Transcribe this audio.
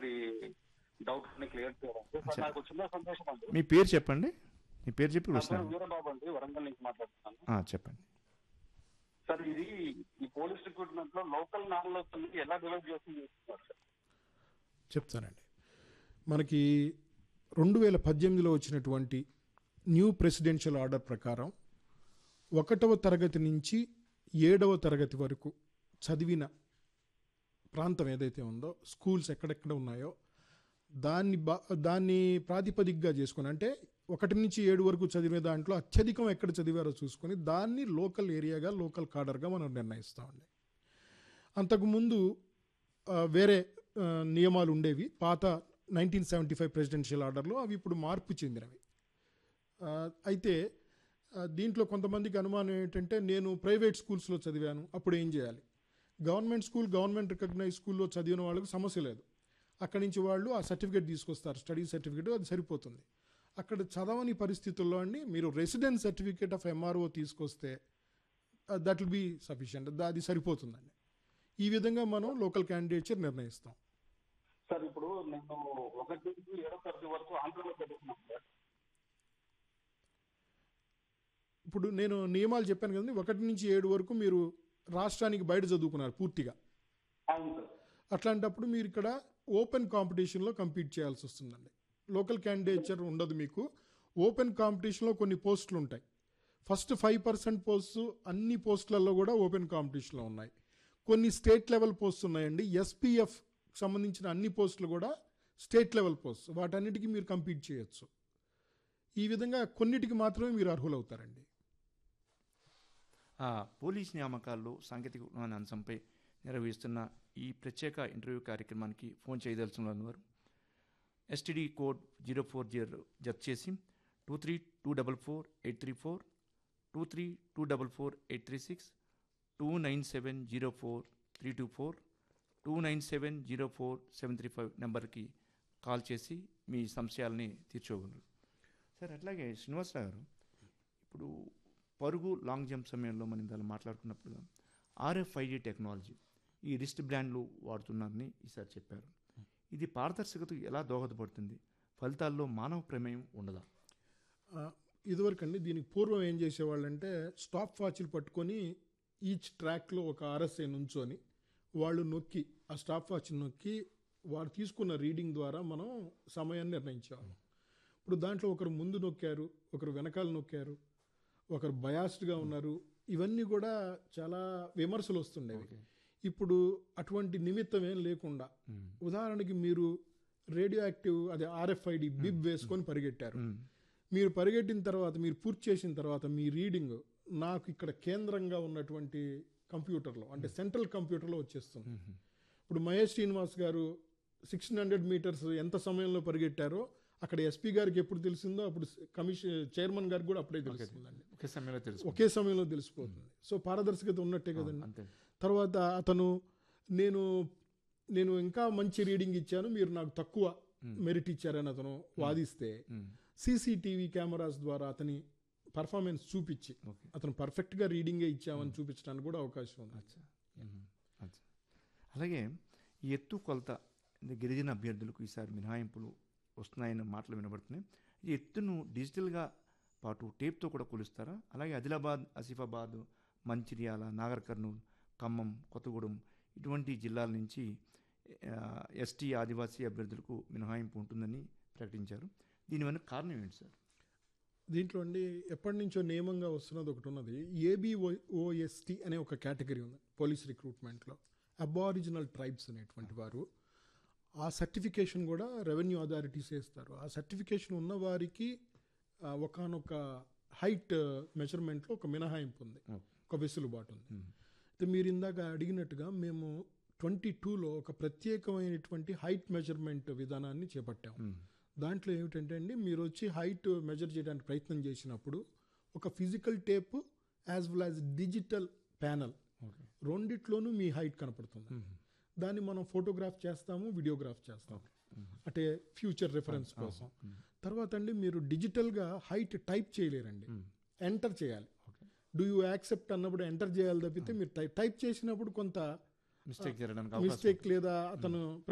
అందరి డౌట్ ని క్లియర్ చేయాలండి సార్ నాకు చిన్న సందేశం అండి మీ పేరు చెప్పండి మీ పేరు చెప్పి నా పేరు వస్తాను వీరబాబు అండి వరంగల్ నుంచి మాట్లాడుతున్నాను ఆ, చెప్పండి సార్ ఇది ఈ పోలీస్ రిక్రూట్మెంట్ లో లోకల్ నాన్ లోకల్ ఎలా డివైడ్ చేసి చేస్తున్నారు సార్ చెప్తానండి మనకి రెండు వేల పద్దెనిమిదిలో వచ్చినటువంటి న్యూ ప్రెసిడెన్షియల్ ఆర్డర్ ప్రకారం ఒకటవ తరగతి నుంచి ఏడవ తరగతి వరకు చదివిన ప్రాంతం ఏదైతే ఉందో స్కూల్స్ ఎక్కడెక్కడ ఉన్నాయో దాన్ని బా దాన్ని ప్రాతిపదికగా చేసుకొని అంటే ఒకటి నుంచి ఏడు వరకు చదివే దాంట్లో అత్యధికం ఎక్కడ చదివారో చూసుకొని దాన్ని లోకల్ ఏరియాగా లోకల్ కార్డర్గా మనం నిర్ణయిస్తామండి అంతకుముందు ఆ, వేరే ఆ, నియమాలు ఉండేవి పాత నైన్టీన్ సెవెంటీ ఫైవ్ ప్రెసిడెన్షియల్ ఆర్డర్లో అవి ఇప్పుడు మార్పు చెందినవి ఆ, అయితే ఆ, దీంట్లో కొంతమందికి అనుమానం ఏంటంటే నేను ప్రైవేట్ స్కూల్స్లో చదివాను అప్పుడు ఏం చేయాలి గవర్నమెంట్ స్కూల్ గవర్నమెంట్ రికగ్నైజ్ స్కూల్లో చదివిన వాళ్ళకి సమస్య లేదు అక్కడి నుంచి వాళ్ళు ఆ సర్టిఫికేట్ తీసుకొస్తారు స్టడీ సర్టిఫికేట్ అది సరిపోతుంది అక్కడ చదవని పరిస్థితుల్లో అండి మీరు రెసిడెన్స్ సర్టిఫికేట్ ఆఫ్ ఎంఆర్ఓ తీసుకొస్తే దట్ విల్ బీ సఫిషియంట్ అది సరిపోతుందండి ఈ విధంగా మనం లోకల్ క్యాండిడేచర్ నిర్ణయిస్తాం సార్ ఇప్పుడు నేను ఒకటి నుంచి ఏడో తరగతి వరకు ఆంధ్రలో చదువుకున్నాను సార్ ఇప్పుడు నేను నియమాలు చెప్పాను కదండి ఒకటి నుంచి ఏడు వరకు మీరు రాష్ట్రానికి బయట చదువుకున్నారు పూర్తిగా అవును సార్ అట్లాంటప్పుడు మీరు ఇక్కడ ఓపెన్ కాంపిటీషన్లో కంపీట్ చేయాల్సి వస్తుందండి లోకల్ క్యాండిడేచర్ ఉండదు మీకు ఓపెన్ కాంపిటీషన్లో కొన్ని పోస్టులు ఉంటాయి ఫస్ట్ ఫైవ్ పర్సెంట్ పోస్టు అన్ని పోస్టులలో కూడా ఓపెన్ కాంపిటీషన్లో ఉన్నాయి కొన్ని స్టేట్ లెవెల్ పోస్ట్ ఉన్నాయండి ఎస్పీఎఫ్ సంబంధించిన అన్ని పోస్టులు కూడా స్టేట్ లెవెల్ పోస్ట్ వాటన్నిటికీ మీరు కంపీట్ చేయొచ్చు ఈ విధంగా కొన్నిటికి మాత్రమే మీరు అర్హులవుతారండి ఆ, పోలీస్ నియామకాల్లో సాంకేతిక విజ్ఞాన అంశంపై నిర్వహిస్తున్న ఈ ప్రత్యేక ఇంటర్వ్యూ కార్యక్రమానికి ఫోన్ చేయదలుచున్న వారు STD code zero four zero జత్ చేసి two three two double four eight three four two three two double four eight three six two nine seven zero four three two four two nine seven zero four seven three five నెంబర్కి call చేసి మీ సంశయాలని తీర్చోగలరు sir అట్లాగే శ్రీనివాసరావు గారు ఇప్పుడు పరుగు long jump సమయంలో మనం ఇందాక మాట్లాడుకున్నప్పుడు ఆర్ఎఫ్ఐడి టెక్నాలజీ ఈ రిస్ట్ బ్రాండ్లు వాడుతున్నారని ఈసారి చెప్పారు ఇది పారదర్శకతకు ఎలా దోహదపడుతుంది ఫలితాల్లో మానవ ప్రమేయం ఉండదా ఆ, ఇదివరకండి దీనికి పూర్వం ఏం చేసేవాళ్ళంటే స్టాప్ వాచ్లు పట్టుకొని ఈచ్ ట్రాక్లో ఒక ఆర్ఎస్ఐ నుంచొని వాళ్ళు నొక్కి ఆ స్టాప్ వాచ్ నొక్కి వారు తీసుకున్న రీడింగ్ ద్వారా మనం సమయాన్ని నిర్ణయించేవాళ్ళం ఇప్పుడు దాంట్లో ఒకరు ముందు నొక్కారు ఒకరు వెనకాల నొక్కారు ఒకరు బయాస్డ్గా ఉన్నారు ఇవన్నీ కూడా చాలా విమర్శలు వస్తుండేవి ఇప్పుడు అటువంటి నిమిత్తం ఏం లేకుండా ఉదాహరణకి మీరు రేడియో యాక్టివ్ అదే ఆర్ఎఫ్ఐడి బిబ్ వేసుకొని పరిగెట్టారు మీరు పరిగెట్టిన తర్వాత మీరు పూర్తి చేసిన తర్వాత మీ రీడింగ్ నాకు ఇక్కడ కేంద్రంగా ఉన్నటువంటి కంప్యూటర్లో అంటే సెంట్రల్ కంప్యూటర్లో వచ్చేస్తుంది ఇప్పుడు మహేష్ శ్రీనివాస్ గారు సిక్స్టీన్ హండ్రెడ్ మీటర్స్ ఎంత సమయంలో పరిగెట్టారో అక్కడ ఎస్పీ గారికి ఎప్పుడు తెలిసిందో అప్పుడు కమిషన్ చైర్మన్ గారికి కూడా అప్పుడే తెలుస్తుందండి ఒకే సమయంలో తెలుసు ఒకే సమయంలో తెలిసిపోతుంది సో పారదర్శకత ఉన్నట్టే కదండి అంతే తర్వాత అతను నేను నేను ఇంకా మంచి రీడింగ్ ఇచ్చాను మీరు నాకు తక్కువ మెరిట్ ఇచ్చారని అతను వాదిస్తే సీసీటీవీ కెమెరాస్ ద్వారా అతని పర్ఫార్మెన్స్ చూపించి ఓకే అతను పర్ఫెక్ట్గా రీడింగే ఇచ్చామని చూపించడానికి కూడా అవకాశం ఉంది అచ్చా మ్మ్. అచ్చా అలాగే ఈ ఎత్తు కొలత అంటే గిరిజన అభ్యర్థులకు ఈసారి మినహాయింపులు వస్తున్నాయన్న మాటలు వినబడుతున్నాయి ఈ ఎత్తును డిజిటల్గా పాటు టేప్తో కూడా కొలుస్తారా అలాగే ఆదిలాబాద్ ఆసిఫాబాద్ మంచిర్యాల నాగర్ కర్నూలు ఖమ్మం కొత్తగూడెం ఇటువంటి జిల్లాల నుంచి ఆ, ఎస్టీ ఆదివాసీ అభ్యర్థులకు మినహాయింపు ఉంటుందని ప్రకటించారు దీని వెనక కారణం ఏంటి సార్ దీంట్లో అండి ఎప్పటి నుంచో నియమంగా వస్తున్నది ఒకటి ఉన్నది ఏబిఓఎస్టి అనే ఒక కేటగిరీ ఉంది పోలీస్ రిక్రూట్మెంట్లో అబారిజినల్ ట్రైబ్స్ అనేటువంటి వారు ఆ సర్టిఫికేషన్ కూడా రెవెన్యూ అథారిటీస్ ఇస్తారు ఆ సర్టిఫికేషన్ ఉన్న వారికి ఒకనొక హైట్ మెజర్మెంట్లో ఒక మినహాయింపు ఉంది ఒక వెసులుబాటు ఉంది అయితే మీరు ఇందాక అడిగినట్టుగా మేము ట్వంటీ టూలో ఒక ప్రత్యేకమైనటువంటి హైట్ మెజర్మెంట్ విధానాన్ని చేపట్టాము దాంట్లో ఏమిటంటే అండి మీరు వచ్చి హైట్ మెజర్ చేయడానికి ప్రయత్నం చేసినప్పుడు ఒక physical tape as well as digital panel okay రెండిట్లోనూ మీ హైట్ కనపడుతుంది దాన్ని మనం ఫోటోగ్రాఫ్ చేస్తాము వీడియోగ్రాఫ్ చేస్తాము అంటే ఫ్యూచర్ రెఫరెన్స్ కోసం తర్వాత అండి మీరు డిజిటల్గా హైట్ టైప్ చేయలేరండి ఎంటర్ చేయాలి డూ యూ యాక్సెప్ట్ అన్నప్పుడు ఎంటర్ చేయాలి తప్పితే మీరు టైప్ టైప్ చేసినప్పుడు కొంత మిస్టేక్ జరగడానికి అవకాశం మిస్టేక్ లేదా అతను